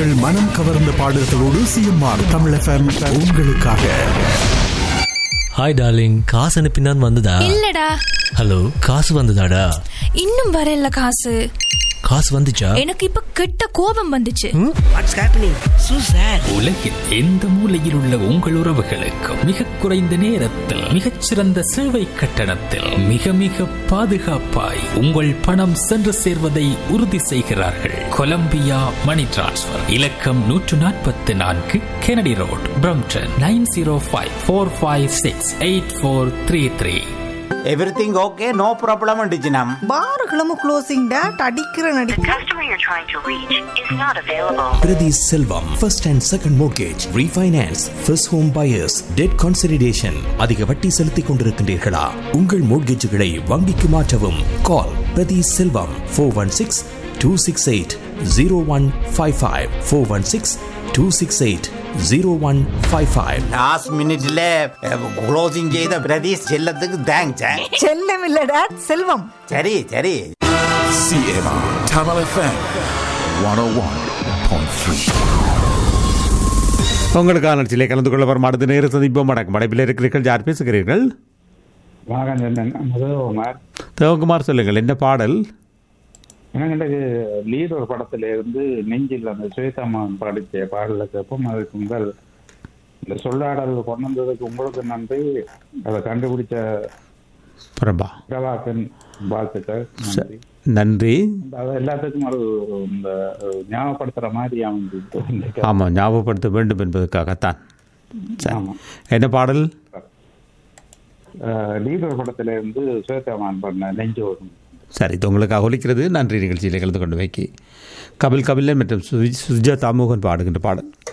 உங்கள் மனம் கவர்ந்த பாடல்களோடு சிஎம்ஆர் தமிழ் எஃப்எம் உங்களுக்காக ஹாய் டார்லிங் காசு அனுப்பினான் வந்ததா இல்லடா ஹலோ காசு வந்ததாடா இன்னும் வரல காசு காசு வந்துச்சா எனக்கு இப்ப கெட்ட கோபம் வந்துச்சு வாட்ஸ் ஹேப்பனிங் சூ சார் உலகில் எந்த மூலையில் உள்ள உங்கள் உறவுகளுக்கும் மிக குறைந்த நேரத்தில் மிகச்சிறந்த சேவை கட்டணத்தில் மிக மிக பாதுகாப்பாய் உங்கள் பணம் சென்று சேர்வதை உறுதி செய்கிறார்கள் கொலம்பியா மணி டிரான்ஸ்ஃபர் இலக்கம் நூற்று நாற்பத்தி நான்கு Kennedy road Brampton nine zero five four five six eight four three three everything okay no problem டிஜினம் பார்களும் க்ளோசிங் டேட் அடிக்கிற நடி customer you're trying to reach is not available. Priti Selvam, first and second mortgage, refinance, first home buyers, debt consolidation. அதிக வட்டி செலுத்திக் கொண்டிருக்கின்றீர்களா உங்கள் மோட்கேஜுகளை வங்கிக்கு மாற்றவும் கால் பிரதி Selvam four one six two six eight zero one five five four one six two six eight zero one five five last மினிட்ல closing செய்த பிரதீஷ் செல்லத்துக்கு தேங்க்ஸ் செல்லம் இல்ல டேட் செல்வம் சரி சரி CMR Tamil FM one o one point three உங்களுக்கான நிகழ்ச்சியிலே கலந்து கொள்ள வருமானது நேர சந்திப்போம் வணக்கம் அடைப்பில் இருக்கிறீர்கள் யார் பேசுகிறீர்கள் முதல்வர் தேவகுமார் சொல்லுங்கள் என்ன பாடல் எனக்கு லீட் ஒரு படத்துல இருந்து நெஞ்சில் அந்த சுயதாமன் பாடிச்ச பாடல கேட்போம் அதுக்கு முதல் இந்த சொல்லாடல் கொண்டு வந்ததுக்கு உங்களுக்கு நன்றி அதை கண்டுபிடிச்ச பிரபா பிரபாகன் வாழ்த்துக்கள் நன்றி நன்றி அது எல்லாத்துக்கும் ஒரு இந்த ஞாபகப்படுத்துற மாதிரி அமைஞ்சு ஆமாம் ஞாபகப்படுத்த வேண்டும் என்பதற்காகத்தான் சரி. ஆமா. என்ன பாடல் லீட் ஒரு படத்துல இருந்து சுயதாமன் பண்ண நெஞ்சு வரும் சரி இது உங்களுக்காக ஒலிக்கிறது நன்றி நிகழ்ச்சியில் கலந்து கொண்டு வைக்கி கபில் கபிலன் மற்றும் சுஜா தாமோகன் பாடுகின்ற பாடல்